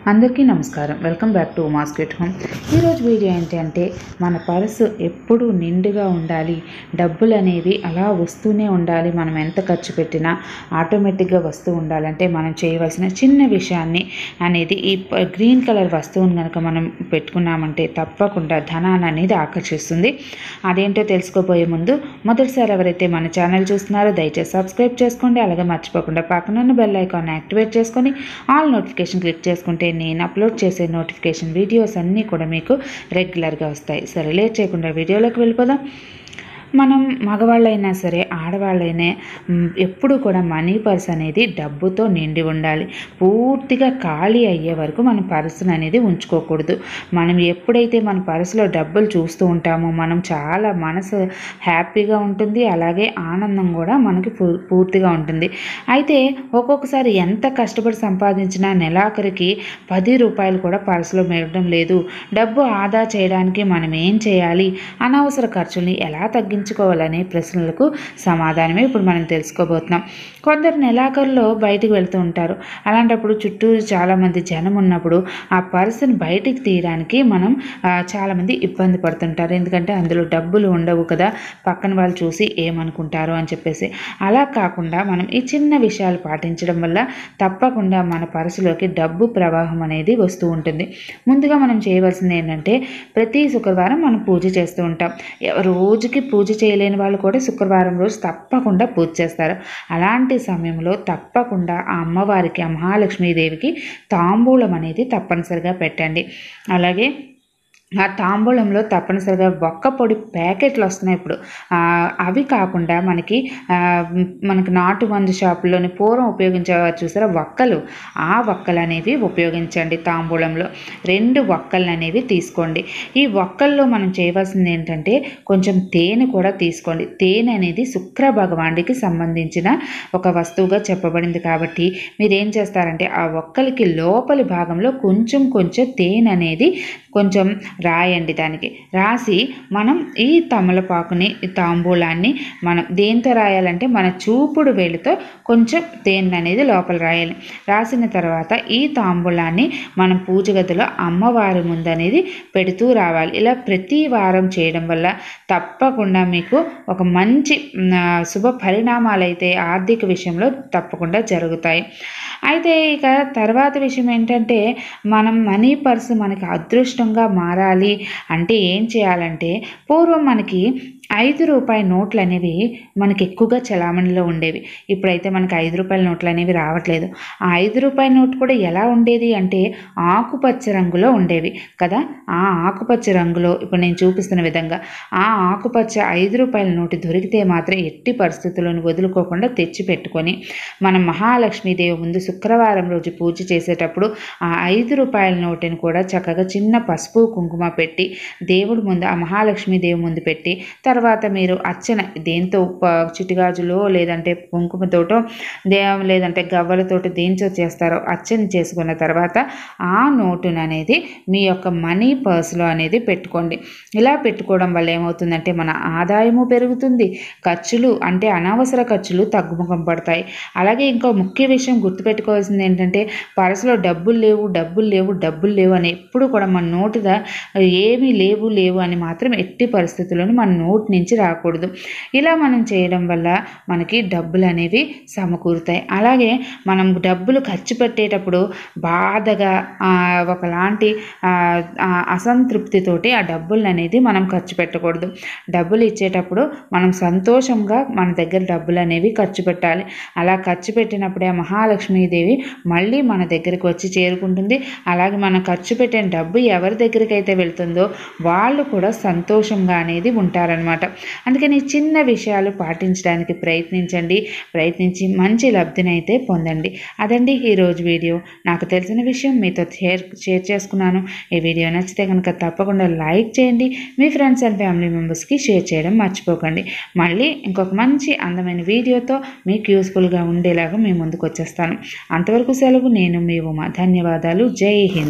అందరికీ నమస్కారం welcome back to mascot home ఈరోజు వీడియో ఏంటి అంటే మన పర్సు ఎప్పుడూ నిండుగా ఉండాలి డబ్బులు అనేవి అలా వస్తూనే ఉండాలి మనం ఎంత ఖర్చు పెట్టినా ఆటోమేటిక్గా వస్తూ ఉండాలంటే మనం చేయవలసిన చిన్న విషయాన్ని అనేది ఈ ప- గ్రీన్ కలర్ వస్తువుని కనుక మనం పెట్టుకున్నామంటే తప్పకుండా ధనాన్ని అనేది ఆకర్షిస్తుంది అదేంటో తెలుసుకోబోయే ముందు మొదటిసారి ఎవరైతే మన ఛానల్ చూస్తున్నారో దయచేసి సబ్స్క్రైబ్ చేసుకోండి అలాగే మర్చిపోకుండా పక్కనున్న బెల్ ఐకాన్ యాక్టివేట్ చేసుకొని ఆల్ నోటిఫికేషన్ క్లిక్ చేసుకుంటే నేను అప్లోడ్ చేసే నోటిఫికేషన్ వీడియోస్ అన్నీ కూడా మీకు రెగ్యులర్గా వస్తాయి సరే లేట్ చేయకుండా వీడియోలోకి వెళ్ళిపోదాం మనం మగవాళ్ళైనా సరే ఆడవాళ్ళైనా మ్, ఎప్పుడు కూడా మనీ పర్స్ అనేది డబ్బుతో నిండి ఉండాలి పూర్తిగా ఖాళీ అయ్యే వరకు మన పర్సును అనేది ఉంచుకోకూడదు మనం ఎప్పుడైతే మన పర్సులో డబ్బులు చూస్తూ ఉంటామో మనం చాలా మనసు హ్యాపీగా ఉంటుంది అలాగే ఆనందం కూడా మనకి పూ- పూర్తిగా ఉంటుంది అయితే ఒక్కొక్కసారి ఎంత కష్టపడి సంపాదించినా నెలాఖరికి పది రూపాయలు కూడా పర్సులో మిగలడం లేదు డబ్బు ఆదా చేయడానికి మనం ఏం చేయాలి అనవసర ఖర్చుల్ని ఎలా తగ్గించుకోవాలనే ప్రశ్నలకు సమాధానమే ఇప్పుడు మనం తెలుసుకోబోతున్నాం కొందరు నెలాఖరులో బయటికి వెళ్తూ ఉంటారు అలాంటప్పుడు చుట్టూ చాలామంది జనం ఉన్నప్పుడు ఆ పర్సుని బయటికి తీయడానికి మనం ఆ, చాలామంది ఇబ్బంది పడుతుంటారు ఎందుకంటే అందులో డబ్బులు ఉండవు కదా పక్కన వాళ్ళు చూసి ఏమనుకుంటారో అని చెప్పేసి అలా కాకుండా మనం ఈ చిన్న విషయాలు పాటించడం వల్ల తప్పకుండా మన పర్సులోకి డబ్బు ప్రవాహం అనేది వస్తూ ఉంటుంది ముందుగా మనం చేయవలసింది ఏంటంటే ప్రతి శుక్రవారం మనం పూజ చేస్తూ ఉంటాం ఎవ- రోజుకి పూజ చేయలేని వాళ్ళు కూడా శుక్రవారం రోజు తప్పకుండా పూజ చేస్తారు అలాంటి సమయంలో తప్పకుండా ఆ అమ్మవారికి ఆ మహాలక్ష్మీదేవికి తాంబూలం అనేది తప్పనిసరిగా పెట్టండి అలాగే ఆ తాంబూలంలో తప్పనిసరిగా ఒక్క పొడి ప్యాకెట్లు వస్తున్నాయి ఇప్పుడు ఆ, అవి కాకుండా మనకి ఆ, మ్, మనకి నాటు మందు షాపుల్లోని పూర్వం ఉపయోగించేవారు చూసారా వక్కలు ఆ వక్కలు అనేవి ఉపయోగించండి తాంబూలంలో రెండు వక్కలు అనేవి తీసుకోండి ఈ వక్కల్లో మనం చేయవలసింది ఏంటంటే కొంచెం తేనె కూడా తీసుకోండి తేనె అనేది శుక్ర భగవానుడికి సంబంధించిన ఒక వస్తువుగా చెప్పబడింది కాబట్టి మీరు ఏం చేస్తారంటే ఆ ఒక్కలకి లోపలి భాగంలో కొంచెం కొంచెం తేనె అనేది కొంచెం రాయండి దానికి రాసి మనం ఈ తమలపాకుని ఈ తాంబూలాన్ని మనం దేంతో రాయాలంటే మన చూపుడు వేలితో కొంచెం తేనె అనేది లోపల రాయాలి రాసిన తర్వాత ఈ తాంబూలాన్ని మనం పూజ గదిలో అమ్మవారి ముందు అనేది పెడుతూ రావాలి ఇలా ప్రతి వారం చేయడం వల్ల తప్పకుండా మీకు ఒక మంచి మ్, ఆ, శుభ ఫలితాలు అయితే ఆర్థిక విషయంలో తప్పకుండా జరుగుతాయి అయితే ఇక తర్వాత విషయం ఏంటంటే మనం మనీ పర్స్ మనకి అదృష్టంగా మారాలి అంటే ఏం చేయాలంటే పూర్వం మనకి ఐదు రూపాయ నోట్లు అనేవి మనకి ఎక్కువగా చలామణిలో ఉండేవి ఇప్పుడైతే మనకి ఐదు రూపాయల నోట్లు అనేవి రావట్లేదు ఆ ఐదు రూపాయల నోట్ కూడా ఎలా ఉండేది అంటే ఆకుపచ్చ రంగులో ఉండేవి కదా ఆ ఆకుపచ్చ రంగులో ఇప్పుడు నేను చూపిస్తున్న విధంగా ఆ ఆకుపచ్చ ఐదు రూపాయల నోటు దొరికితే మాత్రం ఎట్టి పరిస్థితులను వదులుకోకుండా తెచ్చి పెట్టుకొని మనం మహాలక్ష్మీదేవి ముందు శుక్రవారం రోజు పూజ చేసేటప్పుడు ఆ ఐదు రూపాయల నోటుని కూడా చక్కగా చిన్న పసుపు కుంకుమ పెట్టి దేవుడి ముందు ఆ మహాలక్ష్మీదేవి ముందు పెట్టి తర్వాత మీరు అర్చన దేంతో ప- చిటిగాజులో లేదంటే కుంకుమతోటో దే లేదంటే గవ్వలతోటి దేంతో చేస్తారో అర్చన చేసుకున్న తర్వాత ఆ నోటును అనేది మీ యొక్క మనీ పర్స్లో అనేది పెట్టుకోండి ఇలా పెట్టుకోవడం వల్ల ఏమవుతుందంటే మన ఆదాయము పెరుగుతుంది ఖర్చులు అంటే అనవసర ఖర్చులు తగ్గుముఖం పడతాయి అలాగే ఇంకో ముఖ్య విషయం గుర్తుపెట్టుకోవాల్సింది ఏంటంటే పర్సులో డబ్బులు లేవు డబ్బులు లేవు డబ్బులు లేవు అని ఎప్పుడు కూడా మన నోటుగా ఏమీ లేవు లేవు అని మాత్రం ఎట్టి పరిస్థితుల్లోనూ మన నోటి నుంచి రాకూడదు ఇలా మనం చేయడం వల్ల మనకి డబ్బులు అనేవి సమకూరుతాయి అలాగే మనం డబ్బులు ఖర్చు పెట్టేటప్పుడు బాధగా ఆ, ఒకలాంటి ఆ, ఆ, అసంతృప్తితోటి ఆ డబ్బులు అనేది మనం ఖర్చు పెట్టకూడదు డబ్బులు ఇచ్చేటప్పుడు మనం సంతోషంగా మన దగ్గర డబ్బులు అనేవి ఖర్చు పెట్టాలి అలా ఖర్చు పెట్టినప్పుడే ఆ మహాలక్ష్మీదేవి మళ్ళీ మన దగ్గరికి వచ్చి చేరుకుంటుంది అలాగే మనం ఖర్చు పెట్టిన డబ్బు ఎవరి దగ్గరికి అయితే వెళ్తుందో వాళ్ళు కూడా సంతోషంగా అనేది ఉంటారనమాట అందుకని ఈ చిన్న విషయాలు పాటించడానికి ప్రయత్నించండి ప్రయత్నించి మంచి లబ్ధిని అయితే పొందండి అదండి ఈరోజు వీడియో నాకు తెలిసిన విషయం మీతో షేర్ షేర్ చేసుకున్నాను ఈ వీడియో నచ్చితే కనుక తప్పకుండా లైక్ చేయండి మీ ఫ్రెండ్స్ అండ్ ఫ్యామిలీ మెంబర్స్కి షేర్ చేయడం మర్చిపోకండి మళ్ళీ ఇంకొక మంచి అందమైన వీడియోతో మీకు యూస్ఫుల్గా ఉండేలాగా మీ ముందుకు వచ్చేస్తాను అంతవరకు సెలవు నేను మీ ఉమా ధన్యవాదాలు జై హింద్